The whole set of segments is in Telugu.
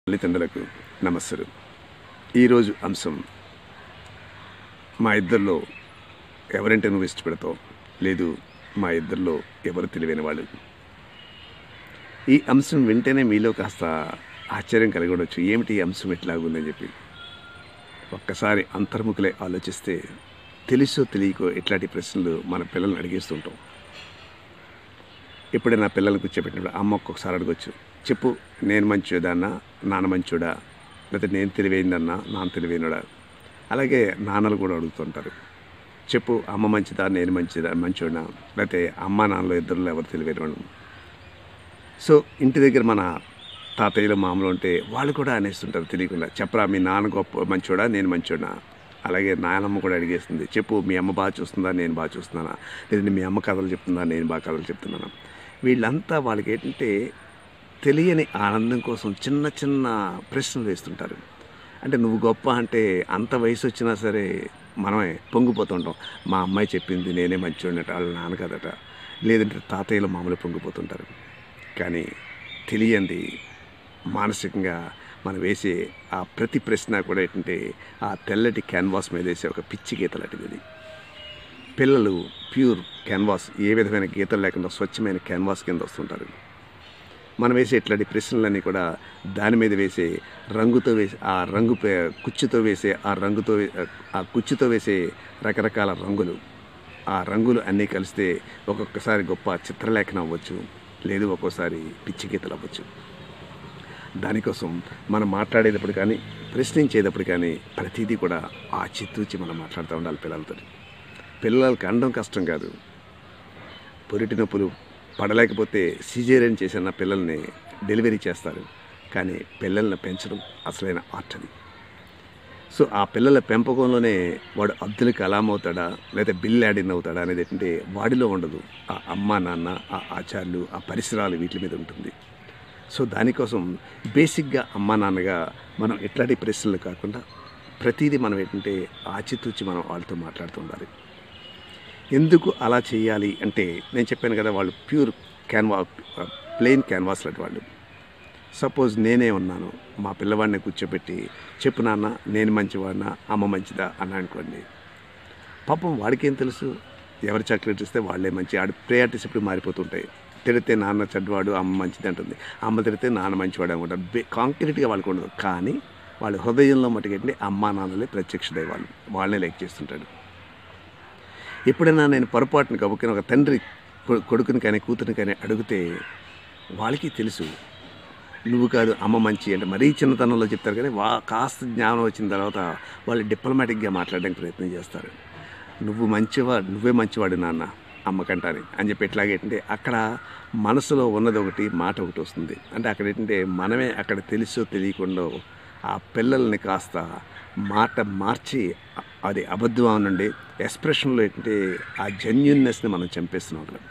తల్లిదండ్రులకు నమస్సులు ఈరోజు అంశం మా ఇద్దరిలో ఎవరంటే నువ్వు ఇష్టపడతావు లేదు మా ఇద్దరిలో ఎవరు తెలివైన వాళ్ళు ఈ అంశం వింటేనే మీలో కాస్త ఆశ్చర్యం కలిగి ఉండొచ్చు ఏమిటి ఈ అంశం ఎట్లాగుందని చెప్పి ఒక్కసారి అంతర్ముఖులే ఆలోచిస్తే తెలుసో తెలియకో ఇట్లాంటి ప్రశ్నలు మన పిల్లల్ని అడిగేస్తుంటాం ఎప్పుడైనా పిల్లల్ని కూర్చోబెట్టినప్పుడు అమ్మ ఒక్కొక్కసారి అడగొచ్చు చెప్పు నేను మంచోదాన్నా నాన్న మంచోడా లేకపోతే నేను తెలివైందన్నా నాన్న తెలివైనడా అలాగే నాన్నలు కూడా అడుగుతుంటారు చెప్పు అమ్మ మంచిదా నేను మంచిదా మంచోడా లేకపోతే అమ్మ నాన్నలో ఇద్దరులో ఎవరు తెలివైనవాడు సో ఇంటి దగ్గర మన తాతయ్యలు మామూలు ఉంటే వాళ్ళు కూడా అనేస్తుంటారు తెలియకుండా చెప్పరా మీ నాన్న గొప్ప మంచోడా నేను మంచోడా అలాగే నాయనమ్మ కూడా అడిగేస్తుంది చెప్పు మీ అమ్మ బాగా చూస్తుందా నేను బాగా చూస్తున్నానా లేదంటే మీ అమ్మ కథలు చెప్తుందా నేను బాగా కథలు చెప్తున్నానా వీళ్ళంతా వాళ్ళకి ఏంటంటే తెలియని ఆనందం కోసం చిన్న చిన్న ప్రశ్నలు వేస్తుంటారు అంటే నువ్వు గొప్ప అంటే అంత వయసు వచ్చినా సరే మనమే పొంగిపోతుంటాం మా అమ్మాయి చెప్పింది నేనే మంచివాడినట వాళ్ళ నాన్న కదట లేదంటే తాతయ్యలు మామూలు పొంగిపోతుంటారు కానీ తెలియంది మానసికంగా మనం వేసే ఆ ప్రతి ప్రశ్న కూడా ఏంటంటే ఆ తెల్లటి క్యాన్వాస్ మీద వేసే ఒక పిచ్చి గీత లాంటిది అది పిల్లలు ప్యూర్ క్యాన్వాస్ ఏ విధమైన గీతలు లేకుండా స్వచ్ఛమైన క్యాన్వాస్ కింద వస్తుంటారు మనం వేసే ఇట్లాంటి ప్రశ్నలన్నీ కూడా దాని మీద వేసే రంగుతో వేసే ఆ రంగు పే- కుచ్చుతో వేసే ఆ రంగుతో వే- ఆ కుచ్చుతో వేసే రకరకాల రంగులు ఆ రంగులు అన్నీ కలిస్తే ఒక్కొక్కసారి గొప్ప చిత్రలేఖనం అవ్వచ్చు లేదు ఒక్కోసారి పిచ్చి గీతలు అవ్వచ్చు దానికోసం మనం మాట్లాడేటప్పుడు కానీ ప్రశ్నించేటప్పుడు కానీ ప్రతిదీ కూడా ఆచితూచి మనం మాట్లాడుతూ ఉండాలి పిల్లలతో పిల్లలకి అనడం కష్టం కాదు పొరిటి నొప్పులు పడలేకపోతే సిజేరియన్ చేసిన పిల్లల్ని డెలివరీ చేస్తారు కానీ పిల్లల్ని పెంచడం అసలైన ఆర్ట్ అది సో ఆ పిల్లల పెంపకంలోనే వాడు అబ్దుల్ కలాం అవుతాడా లేదా బిల్ యాడిన్ అవుతాడా అనేది ఏంటంటే వాడిలో ఉండదు ఆ అమ్మ నాన్న ఆ ఆచార్యులు ఆ పరిసరాలు వీటి మీద ఉంటుంది సో దానికోసం బేసిక్గా అమ్మా నాన్నగా మనం ఎట్లాంటి ప్రశ్నలు కాకుండా ప్రతిదీ మనం ఏంటంటే ఆచితూచి మనం వాళ్ళతో మాట్లాడుతూ ఉండాలి ఎందుకు అలా చేయాలి అంటే నేను చెప్పాను కదా వాళ్ళు ప్యూర్ క్యాన్వా ప్లెయిన్ క్యాన్వాస్ లాంటి వాళ్ళు సపోజ్ నేనే ఉన్నాను మా పిల్లవాడిని కూర్చోబెట్టి చెప్పు నాన్న నేను మంచివాడినా అమ్మ మంచిదా అన్నా అనుకోండి పాపం వాడికేం తెలుసు ఎవరు చాక్లెట్ ఇస్తే వాళ్ళే మంచి ఆడి ప్రయారిటీస్ ఎప్పుడు మారిపోతుంటాయి తిడితే నాన్న చెడ్డవాడు అమ్మ మంచిది అంటుంది అమ్మ తిడితే నాన్న మంచివాడు అనుకుంటారు బే కాంక్రీట్గా వాళ్ళకు ఉండదు కానీ వాళ్ళ హృదయంలో మటుకంటే అమ్మా నాన్నలే ప్రత్యక్ష దైవాలు వాళ్ళనే లైక్ చేస్తుంటాడు ఎప్పుడైనా నేను పొరపాటున కబుక్కిన ఒక తండ్రి కొ- కొడుకుని కానీ కూతురిని కానీ అడిగితే వాళ్ళకి తెలుసు నువ్వు కాదు అమ్మ మంచి అంటే మరీ చిన్నతనంలో చెప్తారు కానీ వా కాస్త జ్ఞానం వచ్చిన తర్వాత వాళ్ళు డిప్లొమాటిక్గా మాట్లాడడానికి ప్రయత్నం చేస్తారు నువ్వు మంచివా నువ్వే మంచివాడు నాన్న అమ్మకంటాని అని చెప్పి ఎట్లాగే ఏంటంటే అక్కడ మనసులో ఉన్నది ఒకటి మాట ఒకటి వస్తుంది అంటే అక్కడ ఏంటంటే మనమే అక్కడ తెలుసో తెలియకుండా ఆ పిల్లల్ని కాస్త మాట మార్చి అ- అది అబద్ధం నుండి ఎక్స్ప్రెషన్లో ఏంటంటే ఆ జెన్యున్నెస్ని మనం చంపేస్తున్నాం అక్కడ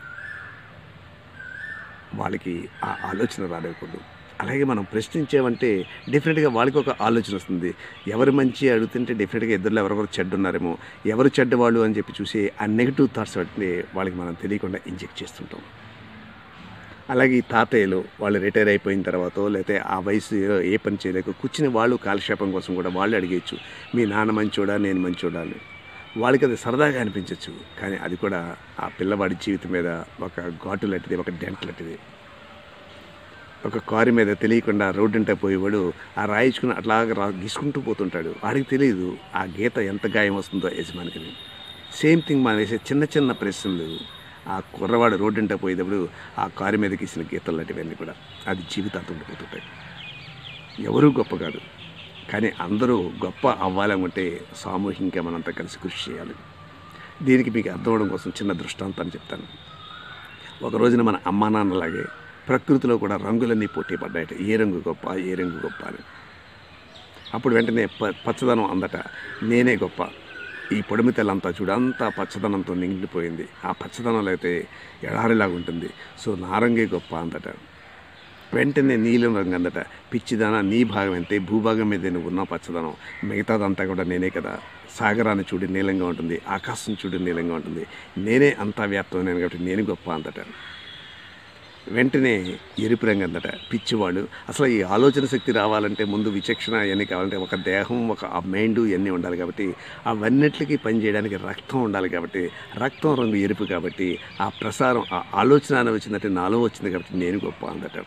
వాళ్ళకి ఆ ఆలోచన రాలేకూడదు అలాగే మనం ప్రశ్నించామంటే డెఫినెట్గా వాళ్ళకి ఒక ఆలోచన వస్తుంది ఎవరు మంచి అడుగుతుంటే డెఫినెట్గా ఇద్దరులో ఎవరెవరు చెడ్డ ఉన్నారేమో ఎవరు చెడ్డవాళ్ళు అని చెప్పి చూసి ఆ నెగిటివ్ థాట్స్ అంటే వాళ్ళకి మనం తెలియకుండా ఇంజెక్ట్ చేస్తుంటాం అలాగే ఈ తాతయ్యలు వాళ్ళు రిటైర్ అయిపోయిన తర్వాత లేకపోతే ఆ వయసు ఏ పని చేయలేక కూర్చుని వాళ్ళు కాలక్షేపం కోసం కూడా వాళ్ళు అడిగేయచ్చు మీ నాన్న మంచోడా నేను మంచోడా అని వాళ్ళకి అది సరదాగా అనిపించవచ్చు కానీ అది కూడా ఆ పిల్లవాడి జీవితం మీద ఒక ఘాటు లాంటిది ఒక డెంట్ లాంటిది ఒక కారు మీద తెలియకుండా రోడ్డు అంటే పోయేవాడు ఆ రాయించుకుని అట్లాగా రా గీసుకుంటూ పోతుంటాడు వాడికి తెలియదు ఆ గీత ఎంత గాయం వస్తుందో యజమానికి సేమ్ థింగ్ మనం వేసే చిన్న చిన్న ప్రశ్నలు ఆ కుర్రవాడు రోడ్డు అంటే పోయేటప్పుడు ఆ కారు మీద గీసిన గీతలు లాంటివన్నీ కూడా అది జీవితాంతం ఉండిపోతుంటాయి ఎవరూ గొప్ప కాదు కానీ అందరూ గొప్ప అవ్వాలనుకుంటే సామూహికంగా మనంతా కలిసి కృషి చేయాలి దీనికి మీకు అర్థం అవడం కోసం చిన్న దృష్టాంతాన్ని చెప్తాను ఒక రోజున మన అమ్మా నాన్నలాగే ప్రకృతిలో కూడా రంగులన్నీ పోటీ పడ్డాయట ఏ రంగు గొప్ప ఏ రంగు గొప్ప అని అప్పుడు వెంటనే ప పచ్చదనం అందట నేనే గొప్ప ఈ పొడిమి తెల్లంతా చూడు అంతా పచ్చదనంతో నిండిపోయింది ఆ పచ్చదనంలో అయితే ఎడారిలాగా ఉంటుంది సో నారంగే గొప్ప అందట వెంటనే నీలం రంగు అందట పిచ్చిదాన నీ భాగం అయితే భూభాగం మీద నువ్వు ఉన్న పచ్చదనం మిగతాదంతా కూడా నేనే కదా సాగరాన్ని చూడు నీలంగా ఉంటుంది ఆకాశం చూడు నీలంగా ఉంటుంది నేనే అంతా వ్యాప్తం నేను కాబట్టి నేను గొప్ప అంతట వెంటనే ఎరుపు రంగు అందట పిచ్చివాళ్ళు అసలు ఈ ఆలోచన శక్తి రావాలంటే ముందు విచక్షణ ఇవన్నీ కావాలంటే ఒక దేహం ఒక ఆ మైండ్ ఇవన్నీ ఉండాలి కాబట్టి అవన్నిటికీ పనిచేయడానికి రక్తం ఉండాలి కాబట్టి రక్తం రంగు ఎరుపు కాబట్టి ఆ ప్రసారం ఆ ఆలోచన అని వచ్చిందంటే నాలో వచ్చింది కాబట్టి నేను గొప్ప అందట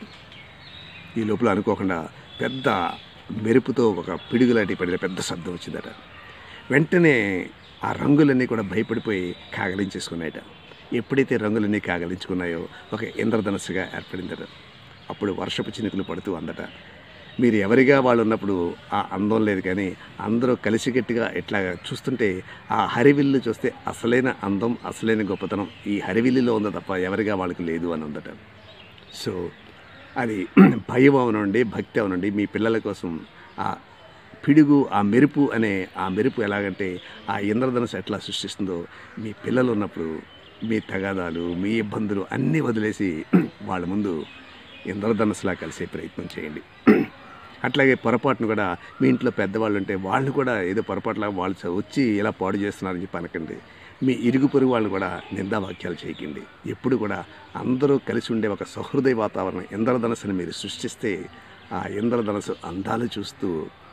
ఈ లోపల అనుకోకుండా పెద్ద మెరుపుతో ఒక పిడుగులాంటి పడిన పెద్ద శబ్దం వచ్చిందట వెంటనే ఆ రంగులన్నీ కూడా భయపడిపోయి కాగలించేసుకున్నాయట ఎప్పుడైతే రంగులన్నీ కాగలించుకున్నాయో ఒక ఇంద్రధనస్సుగా ఏర్పడిందట అప్పుడు వర్షపు చినుకులు పడుతూ అందట మీరు ఎవరిగా వాళ్ళు ఉన్నప్పుడు ఆ అందం లేదు కానీ అందరూ కలిసికట్టుగా ఇట్లా చూస్తుంటే ఆ హరివిల్లు చూస్తే అసలైన అందం అసలైన గొప్పతనం ఈ హరివిల్లులో ఉందో తప్ప ఎవరిగా వాళ్ళకి లేదు అని ఉందట సో అది భయం అవనండి భక్తి అవనండి మీ పిల్లల కోసం ఆ పిడుగు ఆ మెరుపు అనే ఆ మెరుపు ఎలాగంటే ఆ ఇంద్రధనుసు ఎట్లా సృష్టిస్తుందో మీ పిల్లలు ఉన్నప్పుడు మీ తగాదాలు మీ ఇబ్బందులు అన్నీ వదిలేసి వాళ్ళ ముందు ఇంద్రధనుసులా కలిసే ప్రయత్నం చేయండి అట్లాగే పొరపాటును కూడా మీ ఇంట్లో పెద్దవాళ్ళు ఉంటే వాళ్ళు కూడా ఏదో పొరపాటులా వాళ్ళు చ- వచ్చి ఇలా పాడు చేస్తున్నారని చెప్పి అనకండి మీ ఇరుగు పొరుగు వాళ్ళు కూడా నిందావాక్యాలు చేయకండి ఎప్పుడు కూడా అందరూ కలిసి ఉండే ఒక సహృదయ వాతావరణం ఇంద్రధనస్సుని మీరు సృష్టిస్తే ఆ ఇంద్రధనస్సు అందాలు చూస్తూ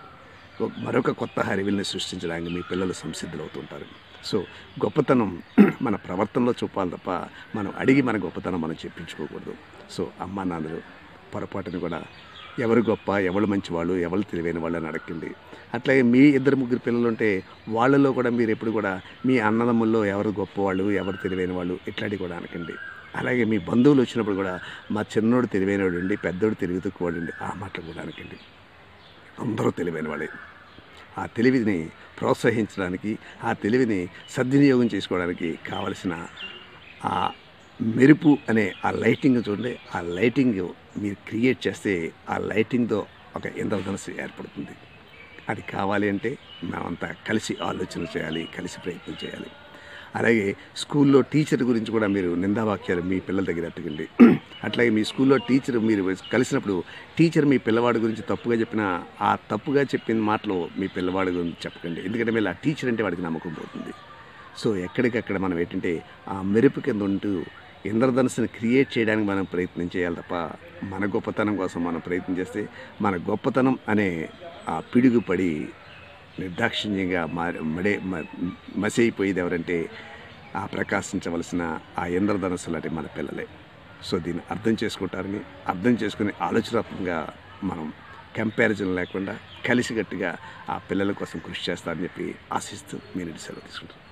ఒక- మరొక కొత్త హరివిల్ని సృష్టించడానికి మీ పిల్లలు సంసిద్ధులు అవుతుంటారు సో గొప్పతనం మన ప్రవర్తనలో చూపాలి తప్ప మనం అడిగి మన గొప్పతనం మనం చెప్పించుకోకూడదు సో అమ్మ నాన్నలు పొరపాటును కూడా ఎవరు గొప్ప ఎవరు మంచివాళ్ళు ఎవరు తెలివైన వాళ్ళు అని అడగండి అట్లాగే మీ ఇద్దరు ముగ్గురు పిల్లలు ఉంటే వాళ్ళలో కూడా మీరు ఎప్పుడు కూడా మీ అన్నదమ్ముల్లో ఎవరు గొప్పవాళ్ళు ఎవరు తెలివైన వాళ్ళు ఇట్లాంటివి కూడా అనకండి అలాగే మీ బంధువులు వచ్చినప్పుడు కూడా మా చిన్నోడు తెలివైనవాడు అండి పెద్దోడు తెలివి తక్కువవాడు అండి ఆ మాటలు కూడా అనకండి అందరూ తెలివైన వాళ్ళే ఆ తెలివిని ప్రోత్సహించడానికి ఆ తెలివిని సద్వినియోగం చేసుకోవడానికి కావలసిన ఆ మెరుపు అనే ఆ లైటింగ్ చూడండి ఆ లైటింగ్ మీరు క్రియేట్ చేస్తే ఆ లైటింగ్తో ఒక ఇంద్రధనస్సు ఏర్పడుతుంది అది కావాలి అంటే మేమంతా కలిసి ఆలోచన చేయాలి కలిసి ప్రయత్నం చేయాలి అలాగే స్కూల్లో టీచర్ గురించి కూడా మీరు నిందావాక్యాలు మీ పిల్లల దగ్గర ఎట్టకండి అట్లాగే మీ స్కూల్లో టీచర్ మీరు కలిసినప్పుడు టీచర్ మీ పిల్లవాడి గురించి తప్పుగా చెప్పిన ఆ తప్పుగా చెప్పిన మాటలు మీ పిల్లవాడి గురించి చెప్పకండి ఎందుకంటే మళ్ళీ ఆ టీచర్ అంటే వాడికి నమ్మకం పోతుంది సో ఎక్కడికక్కడ మనం ఏంటంటే ఆ మెరుపు కింద ఉంటూ ఇంద్రధనుసుని క్రియేట్ చేయడానికి మనం ప్రయత్నం చేయాలి తప్ప మన గొప్పతనం కోసం మనం ప్రయత్నం చేస్తే మన గొప్పతనం అనే ఆ పిడుగు పడి నిర్దాక్షిణ్యంగా మారి మడే మ- మసైపోయేది ఎవరంటే ఆ ప్రకాశించవలసిన ఆ ఇంద్రధనస్సు లాంటి మన పిల్లలే సో దీన్ని అర్థం చేసుకుంటారని అర్థం చేసుకుని ఆలోచనాత్మకంగా మనం కంపారిజన్ లేకుండా కలిసికట్టుగా ఆ పిల్లల కోసం కృషి చేస్తారని చెప్పి ఆశిస్తూ మీరు సెలవు తీసుకుంటారు